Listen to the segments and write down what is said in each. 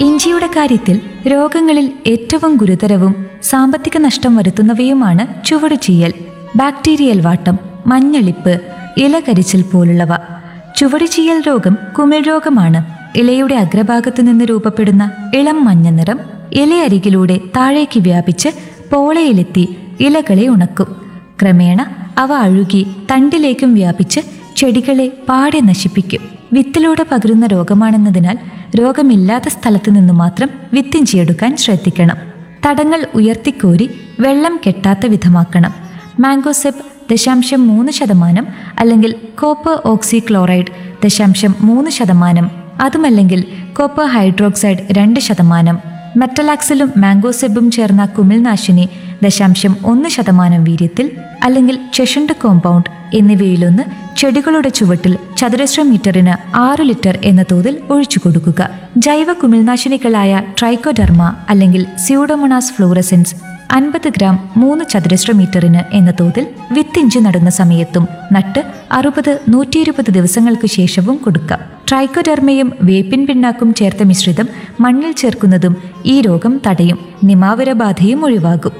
ഇഞ്ചിയുടെ കാര്യത്തിൽ രോഗങ്ങളിൽ ഏറ്റവും ഗുരുതരവും സാമ്പത്തിക നഷ്ടം വരുത്തുന്നവയുമാണ് ചുവടുചീയൽ ബാക്ടീരിയൽ വാട്ടം മഞ്ഞളിപ്പ് ഇലകരിച്ചിൽ പോലുള്ളവ ചുവടുചീയൽ രോഗം കുമിൾ രോഗമാണ് ഇലയുടെ അഗ്രഭാഗത്തു നിന്ന് രൂപപ്പെടുന്ന ഇളം മഞ്ഞ നിറം ഇലയരികിലൂടെ താഴേക്ക് വ്യാപിച്ച് പോളയിലെത്തി ഇലകളെ ഉണക്കും ക്രമേണ അവ അഴുകി തണ്ടിലേക്കും വ്യാപിച്ച് ചെടികളെ പാടെ നശിപ്പിക്കും വിത്തിലൂടെ പകരുന്ന രോഗമാണെന്നതിനാൽ രോഗമില്ലാത്ത സ്ഥലത്തു നിന്നു മാത്രം വിത്തിഞ്ചിയെടുക്കാൻ ശ്രദ്ധിക്കണം തടങ്ങൾ ഉയർത്തിക്കോരി വെള്ളം കെട്ടാത്ത വിധമാക്കണം മാംഗോസെപ്പ് ദശാംശം മൂന്ന് ശതമാനം അല്ലെങ്കിൽ കോപ്പർ ഓക്സി ക്ലോറൈഡ് ദശാംശം മൂന്ന് ശതമാനം അതുമല്ലെങ്കിൽ കോപ്പർ ഹൈഡ്രോക്സൈഡ് രണ്ട് ശതമാനം മെറ്റലാക്സിലും മാംഗോസെബും ചേർന്ന കുമിൾനാശിനി ദശാംശം ഒന്ന് ശതമാനം വീര്യത്തിൽ അല്ലെങ്കിൽ ചെഷണ്ട് കോമ്പൗണ്ട് എന്നിവയിലൊന്ന് ചെടികളുടെ ചുവട്ടിൽ ചതുരശ്ര മീറ്ററിന് ആറു ലിറ്റർ എന്ന തോതിൽ ഒഴിച്ചു കൊടുക്കുക ജൈവ കുമിൾനാശിനികളായ ട്രൈക്കോഡർമ അല്ലെങ്കിൽ സ്യൂഡോമോണാസ് ഫ്ലൂറസെൻസ് അൻപത് ഗ്രാം മൂന്ന് ചതുരശ്ര മീറ്ററിന് എന്ന തോതിൽ വിത്തിഞ്ചി നടുന്ന സമയത്തും നട്ട് അറുപത് നൂറ്റി ഇരുപത് ദിവസങ്ങൾക്ക് ശേഷവും കൊടുക്കാം ട്രൈക്കോഡർമയും വേപ്പിൻ പിണ്ണാക്കും ചേർത്ത മിശ്രിതം മണ്ണിൽ ചേർക്കുന്നതും ഈ രോഗം തടയും നിമാവരബാധയും ഒഴിവാകും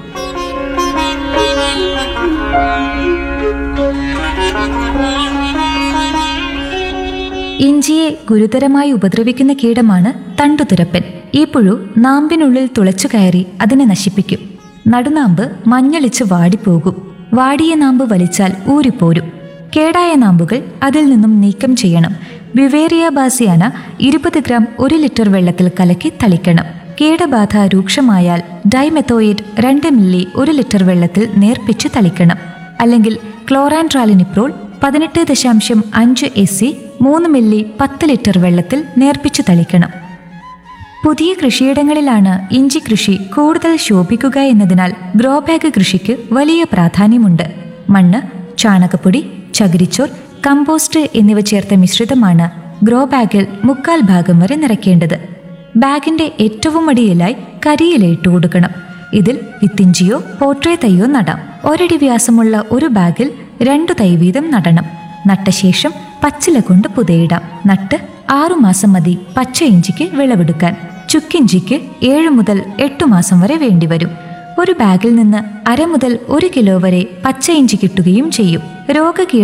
ഇഞ്ചിയെ ഗുരുതരമായി ഉപദ്രവിക്കുന്ന കീടമാണ് തണ്ടുതുരപ്പൻ ഈ പുഴു നാമ്പിനുള്ളിൽ തുളച്ചു കയറി അതിനെ നശിപ്പിക്കും നടുനാമ്പ് മഞ്ഞളിച്ച് വാടിപ്പോകും വാടിയ നാമ്പ് വലിച്ചാൽ ഊരിപ്പോരും കേടായ നാമ്പുകൾ അതിൽ നിന്നും നീക്കം ചെയ്യണം വിവേറിയ ബാസിയാന ഇരുപത് ഗ്രാം ഒരു ലിറ്റർ വെള്ളത്തിൽ കലക്കി തളിക്കണം കീടബാധ രൂക്ഷമായാൽ ഡൈമെത്തോയിഡ് രണ്ട് മില്ലി ഒരു ലിറ്റർ വെള്ളത്തിൽ നേർപ്പിച്ച് തളിക്കണം അല്ലെങ്കിൽ ക്ലോറാൻട്രാലിനിപ്രോൾ പതിനെട്ട് ദശാംശം അഞ്ച് എസ് സി മൂന്ന് മില്ലി പത്ത് ലിറ്റർ വെള്ളത്തിൽ നേർപ്പിച്ച് തളിക്കണം പുതിയ കൃഷിയിടങ്ങളിലാണ് ഇഞ്ചി കൃഷി കൂടുതൽ ശോഭിക്കുക എന്നതിനാൽ ഗ്രോ ബാഗ് കൃഷിക്ക് വലിയ പ്രാധാന്യമുണ്ട് മണ്ണ് ചാണകപ്പൊടി ചകിരിച്ചോർ കമ്പോസ്റ്റ് എന്നിവ ചേർത്ത മിശ്രിതമാണ് ഗ്രോ ബാഗിൽ മുക്കാൽ ഭാഗം വരെ നിറയ്ക്കേണ്ടത് ബാഗിന്റെ ഏറ്റവും അടിയിലായി കരിയില ഇട്ട് കൊടുക്കണം ഇതിൽ വിത്തിഞ്ചിയോ പോട്രേ തൈയോ നടാം ഒരടി വ്യാസമുള്ള ഒരു ബാഗിൽ രണ്ടു തൈ വീതം നടണം നട്ട ശേഷം പച്ചില കൊണ്ട് പുതയിടാം നട്ട് ആറുമാസം മതി പച്ച ഇഞ്ചിക്ക് വിളവെടുക്കാൻ ചുക്കിഞ്ചിക്ക് ഏഴ് മുതൽ എട്ടു മാസം വരെ വേണ്ടിവരും ഒരു ബാഗിൽ നിന്ന് അര മുതൽ ഒരു കിലോ വരെ പച്ച ഇഞ്ചി കിട്ടുകയും ചെയ്യും രോഗകീട